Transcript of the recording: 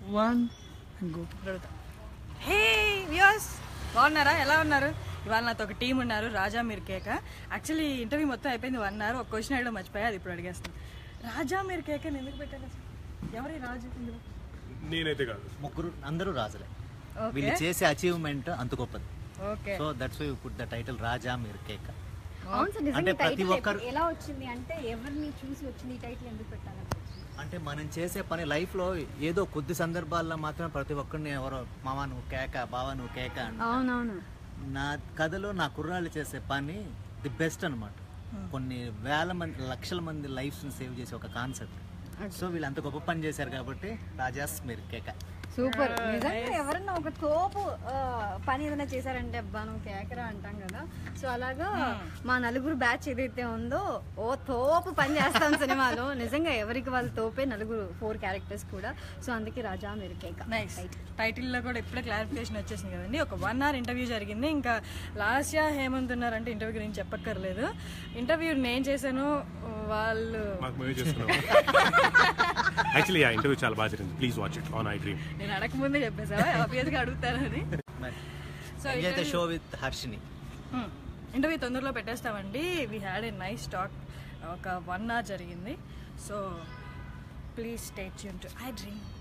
one and go అడుగుతా హే views బాగున్నారా ఎలా ఉన్నారు ఇవాళ నాతో ఒక టీం ఉన్నారు రాజా మీరు కేక యాక్చువల్లీ ఇంటర్వ్యూ మొత్తం అయిపోయింది వన్ అవర్ ఒక క్వశ్చన్ అడగడం మర్చిపోయా అది ఇప్పుడు అడిగేస్తాను రాజా మీరు కేక ఎందుకు పెట్టారు అసలు ఎవరి రాజు ఇందులో నేనైతే కాదు ముగ్గురు అందరూ రాజులే ఓకే వీళ్ళు చేసే అచీవ్మెంట్ అంత గొప్పది okay so that's why put the title Raja మీరు కేక అవును సార్ నిజంగా అంటే ఈ ప్రతి టైటిల్ ఒక్కరు- ఎలా వచ్చింది అంటే ఎవరిని చూసి వచ్చింది ఈ టైటిల్ ఎందుకు పెట్టాలనిపించింది అంటే మనం చేసే పని లైఫ్లో ఏదో కొద్ది సందర్భాల్లో మాత్రం ప్రతి ఒక్కరిని ఎవరో మామ నువ్వు కేక బావ నువ్వు కేక అంట అవునవును నా కథలో నా కుర్రాళ్ళు చేసే పని ది బెస్ట్ అనమాట కొన్ని వేల మంది లక్షల మంది లైఫ్స్ని సేవ్ చేసే ఒక కాన్సెప్ట్ సో వీళ్ళు అంత గొప్ప పని చేశారు కాబట్టి రాజాస్ మీరు కేక సూపర్ నిజంగా ఎవరన్నా ఒక తోపు ఆ, పని ఏదైనా చేశారంటే అబ్బా నువ్వు కేకరా అంటాం కదా సో అలాగా మా నలుగురు బ్యాచ్ ఏదైతే ఉందో ఓ తోపు పని చేస్తాం సినిమాలో నిజంగా ఎవరికి వాళ్ళు తోపే నలుగురు ఫోర్ క్యారెక్టర్స్ కూడా సో అందుకే రాజా మీరు కేక నైస్ టైటిల్లో కూడా ఇప్పుడే క్లారిఫికేషన్ వచ్చేసింది కదండి ఒక వన్ అవర్ ఇంటర్వ్యూ జరిగింది ఇంకా లాస్ట్ ఇయర్ హేమంత్ ఉన్నారంటే ఇంటర్వ్యూ గురించి చెప్పక్కర్లేదు ఇంటర్వ్యూ నేను చేశాను వాళ్ళు మాకు మేమే చేస్తున్నాం యాక్చువల్లీ ఆ ఇంటర్వ్యూ చాలా బాగా జరిగింది please watch it on I dream నేను అడగకముందే చెప్పేసావా ఆబ్వియస్గా అడుగుతారని మరి so enjoy the show with Harshini interview తొందరలో పెట్టేస్తామండి we had a nice talk ఒక వన్ అవర్ జరిగింది so please stay tune to I dream